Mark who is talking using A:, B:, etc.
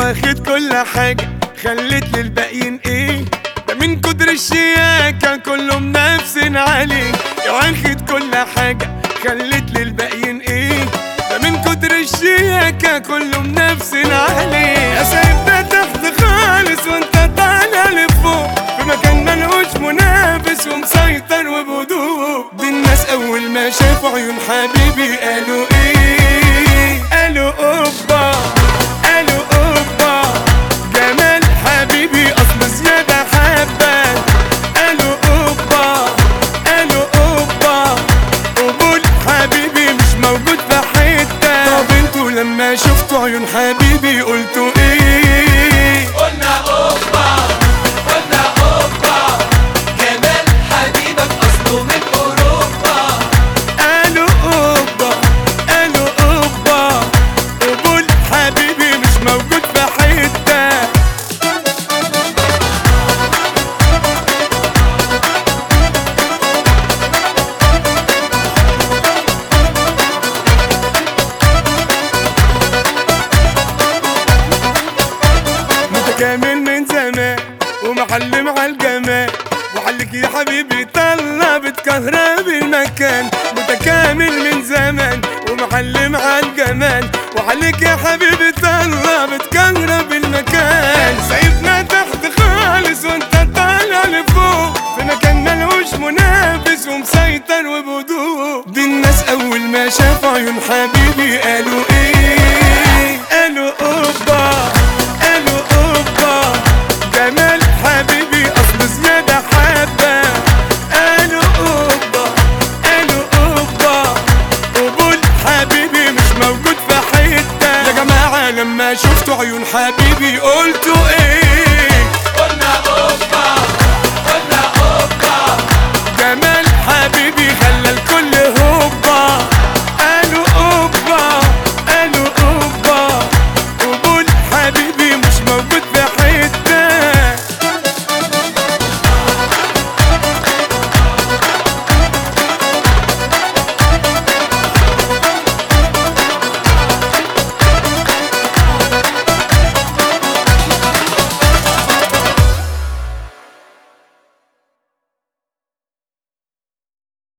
A: واخد كل حاجة خليت للباقيين ايه ده من كتر الشياكة كله منافسين عليه يا واخد كل حاجة خليت للباقيين ايه ده من كتر الشياكة كله منافسين عليه يا سايبنا تحت خالص وانت طالع لفوق في مكان ملهوش منافس ومسيطر وبهدوء دي الناس اول ما شافوا عيون حبيبي قالوا ايه قالوا اوبا قالوا اوبا جمال حبيبي اصل زيادة حبة قالوا اوبا قالوا اوبا قبول حبيبي مش موجود في حتة طب انتوا لما شفتوا عيون حبيبي قلتوا ايه
B: قلنا اوبا قلنا اوبا جمال حبيبك اصله من اوروبا
A: قالوا اوبا قالوا اوبا قبول حبيبي مش موجود في حته متكامل من زمان ومعلم على الجمال وحلك يا حبيبي طلع بتكهرب المكان متكامل من زمان ومعلم على الجمال وحلك يا حبيبي طلع بتكهرب المكان سايبنا تحت خالص وانت طالع لفوق في مكان ملهوش منافس ومسيطر وبهدوء دي الناس اول ما شافوا عيون حبيبي قالوا ايه قالوا اوبا قالوا اوبا جمال حبيبي اصل زيادة حبة قالوا اوبا قالوا اوبا قبول حبيبي مش موجود في حتة يا جماعة لما شفتوا عيون حبيبي قلتوا ايه
B: قلنا اوبا